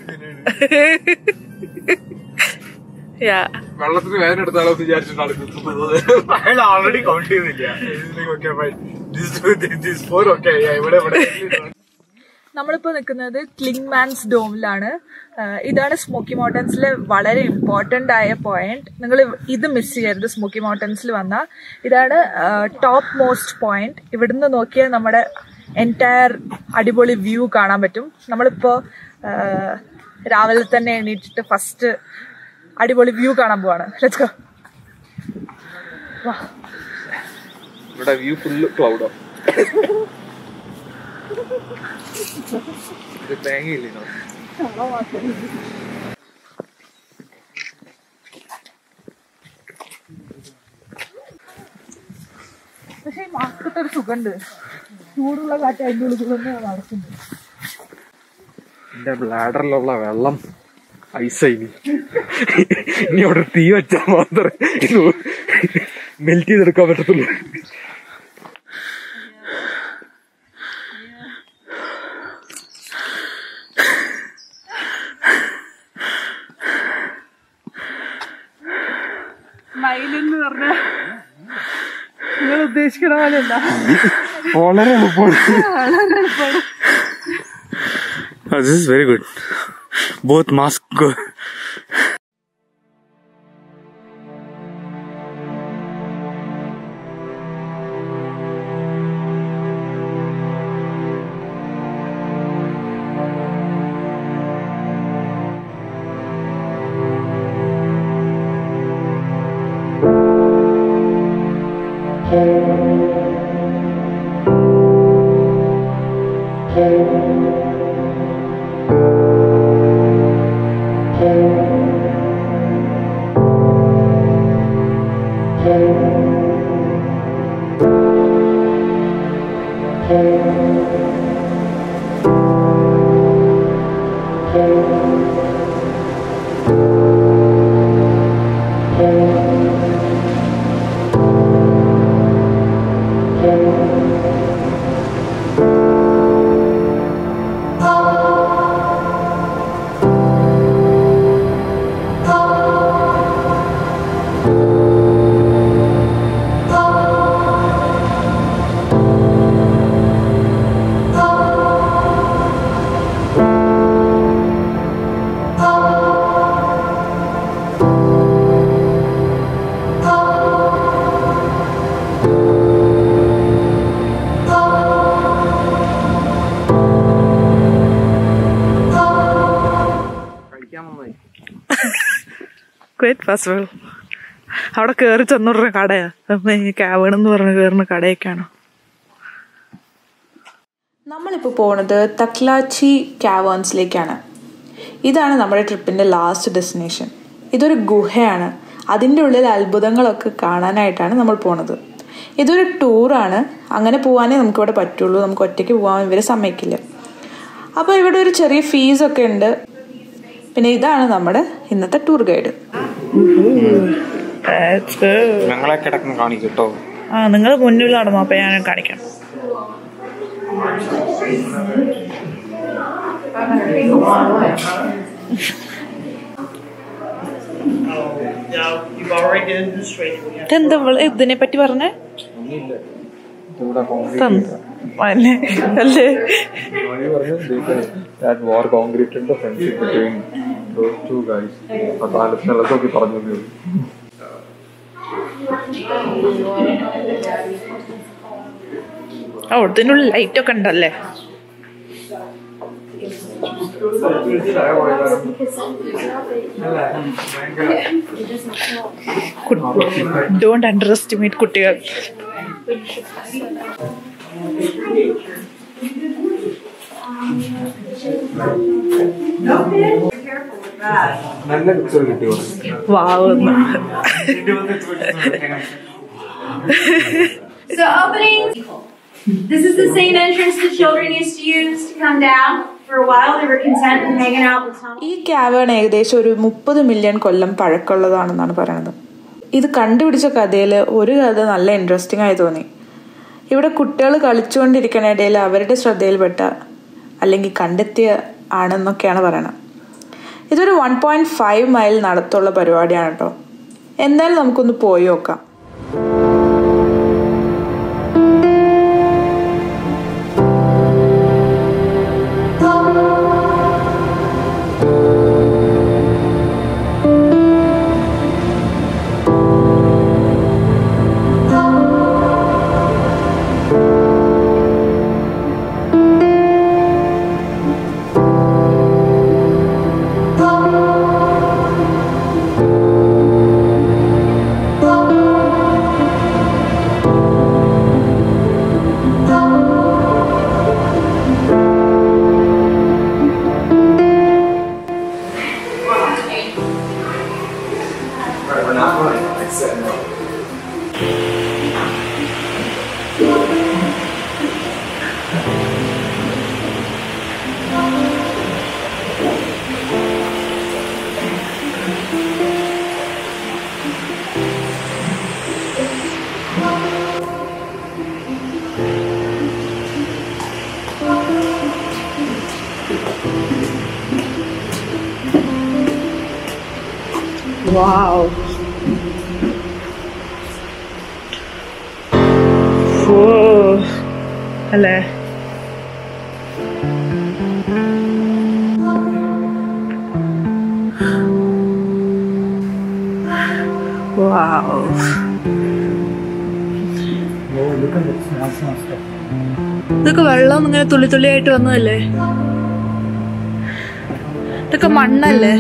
യാ വെള്ളത്തിന് വേദന എടുത്താലോ എന്ന് വിചാരിച്ചിട്ടാണ് കുത്തുന്നത് അയാൾ ഓൾറെഡി കൗണ്ട് ചെയ്തില്ല ഫോർ ഓക്കെ ഇവിടെ ഇവിടെ നമ്മളിപ്പോ നിൽക്കുന്നത് ക്ലിങ് മാൻസ് ഡോമിലാണ് ആഹ് ഇതാണ് സ്മോക്കി മൗണ്ടൻസിലെ വളരെ ഇമ്പോർട്ടന്റ് ആയ പോയിന്റ് നിങ്ങൾ ഇത് മിസ് ചെയ്യരുത് സ്മോക്കി മൗണ്ടൻസിൽ വന്നാൽ ഇതാണ് ടോപ്പ് മോസ്റ്റ് പോയിന്റ് ഇവിടുന്ന് നോക്കിയാൽ നമ്മുടെ എൻറ്റയർ അടിപൊളി വ്യൂ കാണാൻ പറ്റും നമ്മളിപ്പോ ആഹ് രാവിലെ തന്നെ എണീറ്റിട്ട് ഫസ്റ്റ് അടിപൊളി വ്യൂ കാണാൻ പോവാണ് ലെറ്റ്സ് ഗോ വാ ഇവിടെ വ്യൂ ഫുള്ള് ക്ലൗഡോ ഇത് തേങ്ങയില്ലേ പക്ഷേ മാസ്ക് ഒരു സുഖമുണ്ട് ചൂടുള്ള കാറ്റ് അതിൻ്റെ ഉള്ളിൽ കൂടെ തന്നെ നടക്കുന്നു എന്റെ ബ്ലാഡറിലുള്ള വെള്ളം ഐസായി ഇനി ഇനി അവിടെ തീ വെച്ചാൽ മാത്രമേ ഇത് മെൽറ്റ് ചെയ്തെടുക്കാൻ പറ്റത്തുള്ളൂ മയിലെന്ന് പറഞ്ഞ നിങ്ങൾ ഉദ്ദേശിക്കണ പോലെയല്ല വളരെ എളുപ്പമാണ് Oh, this is very good. Both mask go. Great festival അവിടെ കയറി ചെന്നുടനെ കടയാ കാവൺ എന്ന് പറഞ്ഞ കയറുന്ന കടയൊക്കെയാണ് നമ്മളിപ്പോൾ പോകുന്നത് തക്ലാച്ചി കാവേൺസിലേക്കാണ് ഇതാണ് നമ്മുടെ ട്രിപ്പിൻ്റെ ലാസ്റ്റ് ഡെസ്റ്റിനേഷൻ ഇതൊരു ഗുഹയാണ് അതിൻ്റെ ഉള്ളിൽ അത്ഭുതങ്ങളൊക്കെ കാണാനായിട്ടാണ് നമ്മൾ പോണത് ഇതൊരു ടൂറാണ് അങ്ങനെ പോകാനേ നമുക്കിവിടെ പറ്റുള്ളൂ നമുക്ക് ഒറ്റയ്ക്ക് പോകാൻ ഇവർ സമ്മതിക്കില്ല അപ്പോൾ ഇവിടെ ഒരു ചെറിയ ഫീസൊക്കെ ഉണ്ട് പിന്നെ ഇതാണ് നമ്മുടെ ഇന്നത്തെ ടൂർ ഗൈഡ് ഞങ്ങളെ കിടക്കുന്ന കാണിക്കും കേട്ടോ ആ നിങ്ങൾ മുന്നിൽ നടന്നു അപ്പൊ ഞാൻ കാണിക്കാം ഇതെന്താ ഇവള് ഇതിനെ പറ്റി പറഞ്ഞേ തന്നു അല്ലേ അല്ലേ war concrete friendship between those two guys ആ കാലത്ത് നിലത്തൊക്കെ പറഞ്ഞു ഓ ഇതിനുള്ളിൽ ലൈറ്റ് ഒക്കെ ഉണ്ടല്ലേ ഡോണ്ട് അണ്ടർ എസ്റ്റിമേറ്റ് കുട്ടികൾ നല്ല പിക്ചർ കിട്ടിയോ വാവുന്നു So opening, this is the same entrance the children used to use to come down. For a while, they were content with hanging out with tunnel. ഈ ക്യാവേൺ ഏകദേശം ഒരു മുപ്പത് million കൊല്ലം പഴക്കമുള്ളതാണെന്നാണ് പറയുന്നത് ഇത് കണ്ടുപിടിച്ച കഥയിൽ ഒരു കഥ നല്ല ഇൻട്രസ്റ്റിംഗ് ആയി തോന്നി ഇവിടെ കുട്ടികൾ കളിച്ചുകൊണ്ടിരിക്കുന്ന ഇടയിൽ അവരുടെ ശ്രദ്ധയിൽപ്പെട്ട അല്ലെങ്കിൽ കണ്ടെത്തിയ ആണെന്നൊക്കെയാണ് പറയണത് ഇതൊരു വൺ പോയിന്റ് ഫൈവ് മൈൽ നടത്തുള്ള പരിപാടിയാണ് കേട്ടോ എന്തായാലും നമുക്കൊന്ന് പോയി നോക്കാം വാവ് അല്ലേ വാവ് ഇതൊക്കെ വെള്ളം ഇങ്ങനെ തുള്ളി തുള്ളിയായിട്ട് വന്നതല്ലേ ഇതൊക്കെ മണ്ണല്ലേ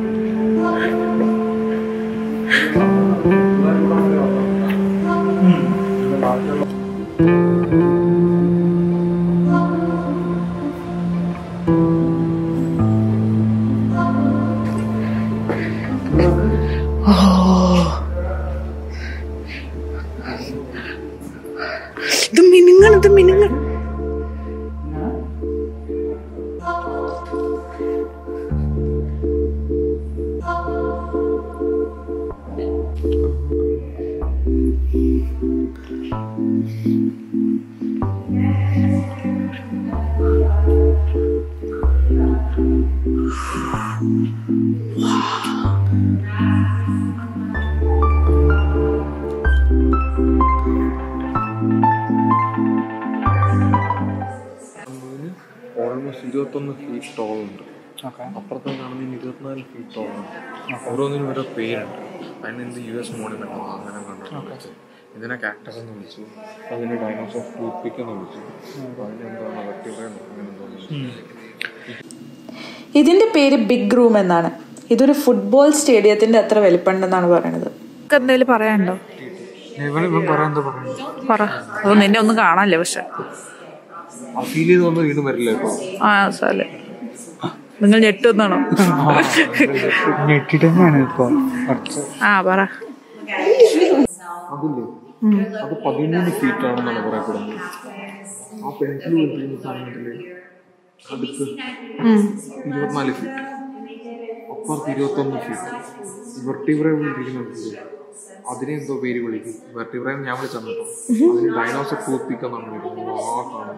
ഇത് മിനുങ്ങണം ഇത് മിനുങ്ങണം ഓൾമോസ്റ്റ് ഇരുപത്തൊന്ന് ഫീറ്റ് ടോൾ ഉണ്ട് അപ്പുറത്തെ കാണുന്നതിന് ഇരുപത്തിനാല് ഫീറ്റ് ടോൾ ഉണ്ട് ഓരോന്നിനും ഓരോ പേരുണ്ട് അതിന് എന്ത് യു എസ് മോണിമെന്റ് അങ്ങനെ കണ്ടു ഇതിനെ കാക്ടസ് എന്ന് വിളിച്ചു അതിന് ഡൈനോസോർ ഫ്രൂട്ട് പിക്ക് എന്ന് വിളിച്ചു അതിനെന്താണ് വെട്ടിവറ അങ്ങനെ എന്തോ ഇതിന്റെ പേര് ബിഗ് റൂം എന്നാണ് ഇതൊരു ഫുട്ബോൾ സ്റ്റേഡിയത്തിന്റെ അത്ര വലിപ്പമുണ്ടെന്നാണ് പറയുന്നത് എന്തെങ്കിലും പറയാനുണ്ടോ ഇവൻ ഇവൻ പറയാൻ എന്താ പറയുന്നത് പറ അത് നിന്നെ ഒന്നും കാണാനില്ല പക്ഷെ ആ ഫീൽ ചെയ്ത് വന്ന് വീണ്ടും വരില്ല ഇപ്പൊ ആ സാലെ നിങ്ങൾ ഞെട്ടുന്നാണോ ഞെട്ടിട്ട് തന്നെയാണ് ഇപ്പൊ കുറച്ച് ആ പറ അതില്ലേ അത് പതിമൂന്ന് ഫീറ്റ് ആണെന്നാണ് പറയപ്പെടുന്നത് ആ പെൻസിൽ വലിക്കുന്ന സാധനത്തില് അടുത്ത് ഇരുപത്തിനാല് ഫീറ്റ് അപ്പുറത്ത് ഇരുപത്തൊന്ന് ഫീറ്റ് വെർട്ടിബ്ര ഇരിക്കുന്നുണ്ട് അതിനെ എന്തോ പേര് വിളിക്കും വെർട്ടിബ്ര ഞാൻ വിളിച്ചു കേട്ടോ അതിന് ഡൈനോസർ ടൂത്ത് പിക്ക് എന്നാണ് വിളിക്കുന്നത് ആ കാണുന്നത്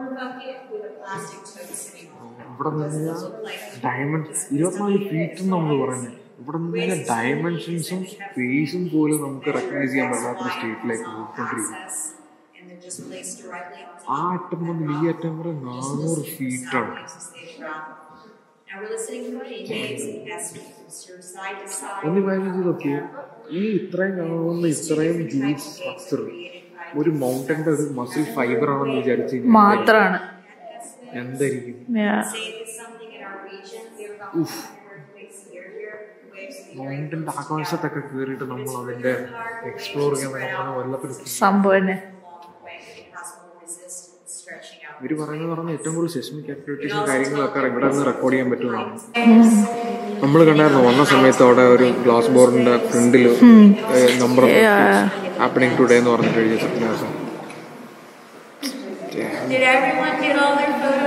ഇവിടെ നിന്ന് ഡയമണ്ട് ഇരുപത്തിനാല് ഫീറ്റ് നമ്മൾ പറയുന്നത് ഇവിടെ നിന്ന് ഡയമെൻഷൻസും സ്പേസും പോലും നമുക്ക് റെക്കഗ്നൈസ് ചെയ്യാൻ പറ്റാത്തൊരു സ്റ്റേറ്റിലേക്ക് പോയിക്കൊണ്ടിരിക്കും ആ അറ്റം മുതൽ ഈ അറ്റം വരെ നാനൂറ് ഫീറ്റ് ആണ് Now we're listening for any names and estimates from side to side. ഒന്ന് ഇമാജിൻ ചെയ്തൊക്കെ ഈ ഇത്രയും കാണുന്ന ഇത്രയും ഹ്യൂജ് സ്ട്രക്ചർ ഒരു മൗണ്ടന്റെ ഒരു മസിൽ ഫൈബർ ആണെന്ന് വിചാരിച്ചു കഴിഞ്ഞാൽ മാത്രാണ് എന്തായിരിക്കും Say if it's something in our region, we have about 100 earthquakes a year here. Waves മൗണ്ടന്റെ ആകാശത്തൊക്കെ കയറിയിട്ട് നമ്മൾ അതിന്റെ എക്സ്പ്ലോർ ചെയ്യാൻ വേണ്ടി വല്ലപ്പോഴും സംഭവം തന്നെ along the way. It has more resistance stretching out. ഇവര് പറയുന്നത് പറഞ്ഞാൽ ഏറ്റവും കൂടുതൽ സെസ്മിക് ആക്ടിവിറ്റീസും കാര്യങ്ങളൊക്കെ ഇവിടെ നിന്ന് റെക്കോർഡ് ചെയ്യാൻ പറ്റുന്നതാണ് നമ്മൾ കണ്ടായിരുന്നു വന്ന സമയത്ത് അവിടെ ഒരു ഗ്ലാസ് ബോർഡിന്റെ ഫ്രണ്ടിൽ നമ്പർ ഹാപ്പനിങ് ടുഡേ എന്ന് പറഞ്ഞിട്ട് എഴുതിയ ദിവസം Did everyone get all their photos?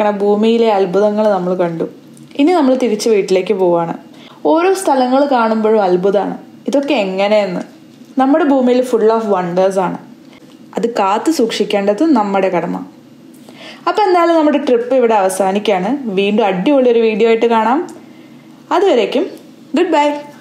കിടക്കണ ഭൂമിയിലെ അത്ഭുതങ്ങൾ നമ്മൾ കണ്ടു ഇനി നമ്മൾ തിരിച്ച് വീട്ടിലേക്ക് പോവാണ് ഓരോ സ്ഥലങ്ങൾ കാണുമ്പോഴും അത്ഭുതമാണ് ഇതൊക്കെ എങ്ങനെയെന്ന് നമ്മുടെ ഭൂമിയിൽ ഫുൾ ഓഫ് വണ്ടേഴ്സ് ആണ് അത് കാത്തു സൂക്ഷിക്കേണ്ടത് നമ്മുടെ കടമ അപ്പോൾ എന്തായാലും നമ്മുടെ ട്രിപ്പ് ഇവിടെ അവസാനിക്കുകയാണ് വീണ്ടും അടിപൊളി ഒരു വീഡിയോ ആയിട്ട് കാണാം അതുവരേക്കും ഗുഡ് ബൈ